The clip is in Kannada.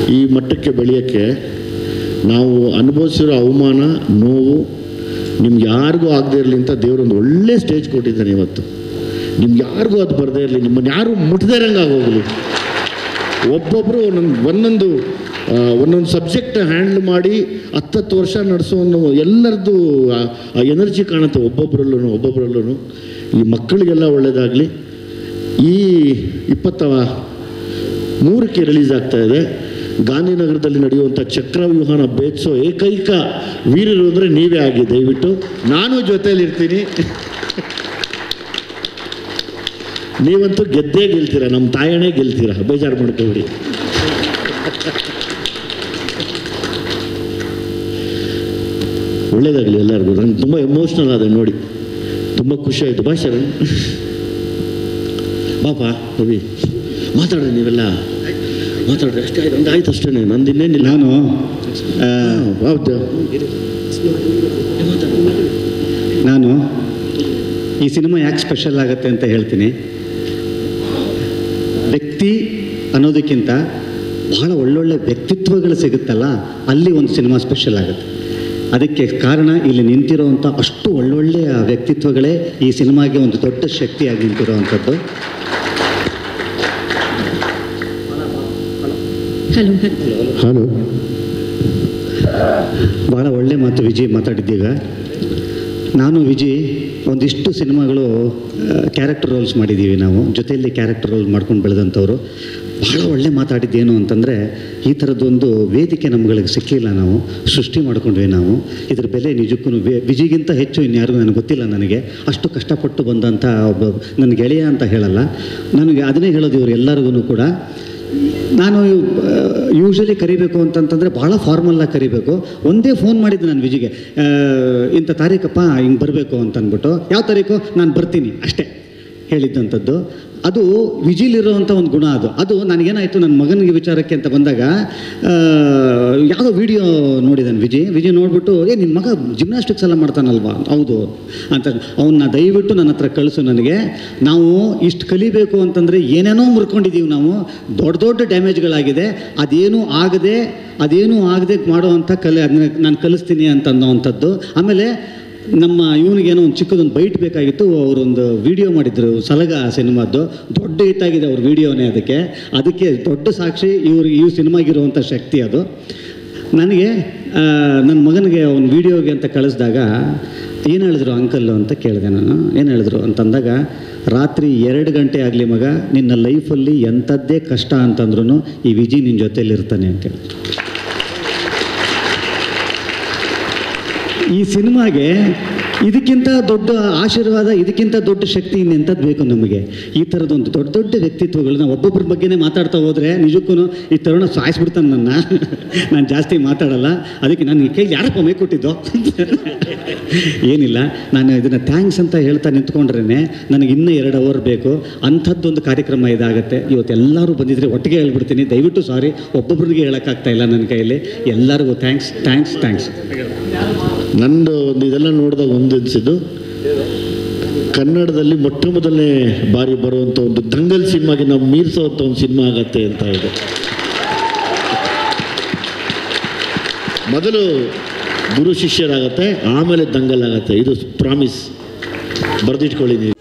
ಈ ಮಟ್ಟಕ್ಕೆ ಬೆಳೆಯೋಕ್ಕೆ ನಾವು ಅನುಭವಿಸಿರೋ ಅವಮಾನ ನೋವು ನಿಮ್ಗೆ ಯಾರಿಗೂ ಆಗದೆ ಇರಲಿ ಅಂತ ದೇವರೊಂದು ಒಳ್ಳೆ ಸ್ಟೇಜ್ ಕೊಟ್ಟಿದ್ದಾನೆ ಇವತ್ತು ನಿಮ್ಗೆ ಯಾರಿಗೂ ಅದು ಬರದೇ ಇರಲಿ ನಿಮ್ಮನ್ನು ಯಾರು ಮುಟ್ಟದೇ ಇರಂಗೆ ಆಗೋಗಲಿ ಒಬ್ಬೊಬ್ಬರು ಒಂದೊಂದು ಒಂದೊಂದು ಆ, ಒಂದೊಂದು ಸಬ್ಜೆಕ್ಟ್ ಹ್ಯಾಂಡ್ಲ್ ಮಾಡಿ ಹತ್ತತ್ತು ವರ್ಷ ನಡೆಸೋ ಅನ್ನೋ ಎಲ್ಲರದ್ದು ಆ ಎನರ್ಜಿ ಕಾಣುತ್ತೆ ಒಬ್ಬೊಬ್ಬರಲ್ಲೂ ಒಬ್ಬೊಬ್ಬರಲ್ಲೂ ಈ ಮಕ್ಕಳಿಗೆಲ್ಲ ಒಳ್ಳೆಯದಾಗಲಿ ಈ ಇಪ್ಪತ್ತ ಮೂರಕ್ಕೆ ರಿಲೀಸ್ ಆಗ್ತಾ ಇದೆ ಗಾಂಧಿನಗರದಲ್ಲಿ ನಡೆಯುವಂಥ ಚಕ್ರವ್ಯೂಹನ ಭೇದಿಸೋ ಏಕೈಕ ವೀರರು ಅಂದರೆ ನೀವೇ ಆಗಿ ದಯವಿಟ್ಟು ನಾನು ಜೊತೆಯಲ್ಲಿರ್ತೀನಿ ನೀವಂತೂ ಗೆದ್ದೇ ಗೆಲ್ತೀರ ನಮ್ಮ ತಾಯಣೇ ಗೆಲ್ತೀರ ಬೇಜಾರು ಮಾಡ್ಕೋಬೇಡಿ ಒಳ್ಳೇದಾಗಲಿ ಎಲ್ಲರಿಗೂ ನಂಗೆ ತುಂಬ ಎಮೋಷ್ನಲ್ ಆದ ನೋಡಿ ತುಂಬ ಖುಷಿ ಆಯಿತು ಬಾ ಶರಣ್ ಬಾಪ ರವಿ ಮಾತಾಡ್ರಿ ನೀವೆಲ್ಲ ಮಾತಾಡ್ರಿ ಅಷ್ಟೇ ಆಯ್ತು ಒಂದು ಆಯ್ತು ಅಷ್ಟೇ ನಂದು ಇನ್ನೇನಿಲ್ಲ ನಾನು ಆ, ಹೌದು ನಾನು ಈ ಸಿನಿಮಾ ಯಾಕೆ ಸ್ಪೆಷಲ್ ಆಗುತ್ತೆ ಅಂತ ಹೇಳ್ತೀನಿ ವ್ಯಕ್ತಿ ಅನ್ನೋದಕ್ಕಿಂತ ಬಹಳ ಒಳ್ಳೊಳ್ಳೆ ವ್ಯಕ್ತಿತ್ವಗಳು ಸಿಗುತ್ತಲ್ಲ ಅಲ್ಲಿ ಒಂದು ಸಿನಿಮಾ ಸ್ಪೆಷಲ್ ಆಗುತ್ತೆ ಅದಕ್ಕೆ ಕಾರಣ ಇಲ್ಲಿ ನಿಂತಿರೋವಂಥ ಅಷ್ಟು ಒಳ್ಳೊಳ್ಳೆಯ ವ್ಯಕ್ತಿತ್ವಗಳೇ ಈ ಸಿನಿಮಾಗೆ ಒಂದು ದೊಡ್ಡ ಶಕ್ತಿಯಾಗಿ ನಿಂತಿರೋವಂಥದ್ದು ಹಲೋ ಹಲೋ ಭಾಳ ಒಳ್ಳೆ ಮಾತು ವಿಜಯ್ ಮಾತಾಡಿದ್ದೀಗ ನಾನು ವಿಜಯ್ ಒಂದಿಷ್ಟು ಸಿನಿಮಾಗಳು ಕ್ಯಾರೆಕ್ಟರ್ ರೋಲ್ಸ್ ಮಾಡಿದ್ದೀವಿ ನಾವು ಜೊತೆಯಲ್ಲಿ ಕ್ಯಾರೆಕ್ಟರ್ ರೋಲ್ ಮಾಡ್ಕೊಂಡು ಬೆಳೆದಂಥವ್ರು ಭಾಳ ಒಳ್ಳೆ ಮಾತಾಡಿದ್ದೇನು ಅಂತಂದರೆ ಈ ಥರದ್ದೊಂದು ವೇದಿಕೆ ನಮ್ಗಳಿಗೆ ಸಿಕ್ಕಲಿಲ್ಲ ನಾವು ಸೃಷ್ಟಿ ಮಾಡ್ಕೊಂಡ್ವಿ ನಾವು ಇದ್ರ ಬೆಲೆ ನಿಜಕ್ಕೂ ವಿಜಿಗಿಂತ ಹೆಚ್ಚು ಇನ್ಯಾರಿಗೂ ನನಗೆ ಗೊತ್ತಿಲ್ಲ ನನಗೆ ಅಷ್ಟು ಕಷ್ಟಪಟ್ಟು ಬಂದಂಥ ಒಬ್ಬ ನನ್ನ ಗೆಳೆಯ ಅಂತ ಹೇಳಲ್ಲ ನನಗೆ ಅದನ್ನೇ ಹೇಳೋದು ಇವರು ಎಲ್ಲರಿಗೂ ಕೂಡ ನಾನು ಯೂಶ್ವಲಿ ಕರಿಬೇಕು ಅಂತಂತಂದರೆ ಭಾಳ ಫಾರ್ಮಲ್ಲಾಗಿ ಕರಿಬೇಕು ಒಂದೇ ಫೋನ್ ಮಾಡಿದ್ದು ನಾನು ವಿಜಿಗೆ ಆ, ಇಂಥ ತಾರೀಕಪ್ಪ ಹಿಂಗೆ ಬರಬೇಕು ಅಂತ ಅಂದ್ಬಿಟ್ಟು ಯಾವ ತಾರೀಕು ನಾನು ಬರ್ತೀನಿ ಅಷ್ಟೇ ಹೇಳಿದ್ದಂಥದ್ದು ಅದು ವಿಜಿಲಿರುವಂಥ ಒಂದು ಗುಣ ಅದು ಅದು ನನಗೇನಾಯಿತು ನನ್ನ ಮಗನಿಗೆ ವಿಚಾರಕ್ಕೆ ಅಂತ ಬಂದಾಗ ಆ, ಯಾವುದೋ ವಿಡಿಯೋ ನೋಡಿದ್ದಾನೆ ವಿಜಯ್ ವಿಜಯ್ ನೋಡ್ಬಿಟ್ಟು ಏ ನಿನ್ನ ಮಗ ಜಿಮ್ನಾಸ್ಟಿಕ್ಸ್ ಎಲ್ಲ ಮಾಡ್ತಾನಲ್ವಾ ಹೌದು ಅಂತ ಅವನ್ನ ದಯವಿಟ್ಟು ನನ್ನ ಹತ್ರ ಕಳಿಸು ನನಗೆ ನಾವು ಇಷ್ಟು ಕಲಿಬೇಕು ಅಂತಂದರೆ ಏನೇನೋ ಮುರ್ಕೊಂಡಿದ್ದೀವಿ ನಾವು ದೊಡ್ಡ ದೊಡ್ಡ ಡ್ಯಾಮೇಜ್ಗಳಾಗಿದೆ ಅದೇನೂ ಆಗದೆ ಅದೇನೂ ಆಗದೆ ಮಾಡುವಂಥ ಕಲೆ ಅದನ್ನ ನಾನು ಕಲಿಸ್ತೀನಿ ಅಂತ ಅನ್ನೋವಂಥದ್ದು ಆಮೇಲೆ ನಮ್ಮ ಇವನಿಗೇನೋ ಒಂದು ಚಿಕ್ಕದೊಂದು ಬೈಟ್ ಬೇಕಾಗಿತ್ತು ಅವರೊಂದು ವಿಡಿಯೋ ಮಾಡಿದ್ರು ಸಲಗ ಸಿನಿಮಾದ್ದು ದೊಡ್ಡ ಹಿಟ್ಟಾಗಿದೆ ಅವ್ರ ವಿಡಿಯೋನೇ ಅದಕ್ಕೆ ಅದಕ್ಕೆ ದೊಡ್ಡ ಸಾಕ್ಷಿ ಇವ್ರು ಈ ಸಿನಿಮಾಗಿರುವಂಥ ಶಕ್ತಿ ಅದು ನನಗೆ ಆ, ನನ್ನ ಮಗನಿಗೆ ಒಂದು ವಿಡಿಯೋಗೆ ಅಂತ ಕಳಿಸಿದಾಗ ಏನು ಹೇಳಿದ್ರು ಅಂಕಲ್ಲು ಅಂತ ಕೇಳಿದೆ ನಾನು ಏನು ಹೇಳಿದ್ರು ಅಂತಂದಾಗ ರಾತ್ರಿ ಎರಡು ಗಂಟೆ ಆಗಲಿ ಮಗ ನಿನ್ನ ಲೈಫಲ್ಲಿ ಎಂಥದ್ದೇ ಕಷ್ಟ ಅಂತಂದ್ರೂ ಈ ವಿಜಿ ನಿನ್ನ ಜೊತೆಲಿರ್ತಾನೆ ಅಂತ ಹೇಳಿದ್ರು ಈ ಸಿನಿಮಾಗೆ ಇದಕ್ಕಿಂತ ದೊಡ್ಡ ಆಶೀರ್ವಾದ ಇದಕ್ಕಿಂತ ದೊಡ್ಡ ಶಕ್ತಿ ಇನ್ನೆಂಥದ್ದು ಬೇಕು ನಮಗೆ ಈ ಥರದೊಂದು ದೊಡ್ಡ ದೊಡ್ಡ ವ್ಯಕ್ತಿತ್ವಗಳು ನಾವು ಒಬ್ಬೊಬ್ಬರ ಬಗ್ಗೆನೇ ಮಾತಾಡ್ತಾ ಹೋದರೆ ನಿಜಕ್ಕೂ ಈ ತರುಣ ಸಾಯಿಸ್ಬಿಡ್ತಾನೆ ನನ್ನ ನಾನು ಜಾಸ್ತಿ ಮಾತಾಡಲ್ಲ ಅದಕ್ಕೆ ನಾನು ಕೈ ಯಾರಪ್ಪ ಮೇ ಕೊಟ್ಟಿದ್ದು ಏನಿಲ್ಲ ನಾನು ಇದನ್ನು ಥ್ಯಾಂಕ್ಸ್ ಅಂತ ಹೇಳ್ತಾ ನಿಂತ್ಕೊಂಡ್ರೇ ನನಗೆ ಇನ್ನೂ ಎರಡು ಅವರ್ ಬೇಕು ಅಂಥದ್ದೊಂದು ಕಾರ್ಯಕ್ರಮ ಇದಾಗುತ್ತೆ ಇವತ್ತು ಎಲ್ಲರೂ ಬಂದಿದ್ರೆ ಒಟ್ಟಿಗೆ ಹೇಳ್ಬಿಡ್ತೀನಿ ದಯವಿಟ್ಟು ಸಾರಿ ಒಬ್ಬೊಬ್ಬರಿಗೆ ಹೇಳೋಕ್ಕಾಗ್ತಾ ಇಲ್ಲ ನನ್ನ ಕೈಯಲ್ಲಿ ಎಲ್ಲರಿಗೂ ಥ್ಯಾಂಕ್ಸ್ ಥ್ಯಾಂಕ್ಸ್ ಥ್ಯಾಂಕ್ಸ್ ನಂದು ಒಂದು ಇದೆಲ್ಲ ನೋಡಿದಾಗ ಒಂದು ಅನಿಸಿದ್ದು ಕನ್ನಡದಲ್ಲಿ ಮೊಟ್ಟ ಮೊದಲನೇ ಬಾರಿ ಬರುವಂಥ ಒಂದು ದಂಗಲ್ ಸಿನಿಮಾಗೆ ನಾವು ಮೀರಿಸೋವಂಥ ಒಂದು ಸಿನಿಮಾ ಆಗತ್ತೆ ಅಂತ ಇದೆ ಮೊದಲು ಗುರು ಶಿಷ್ಯರಾಗತ್ತೆ ಆಮೇಲೆ ದಂಗಲ್ ಆಗತ್ತೆ ಇದು ಪ್ರಾಮಿಸ್ ಬರೆದಿಟ್ಕೊಳ್ಳಿ ನೀವು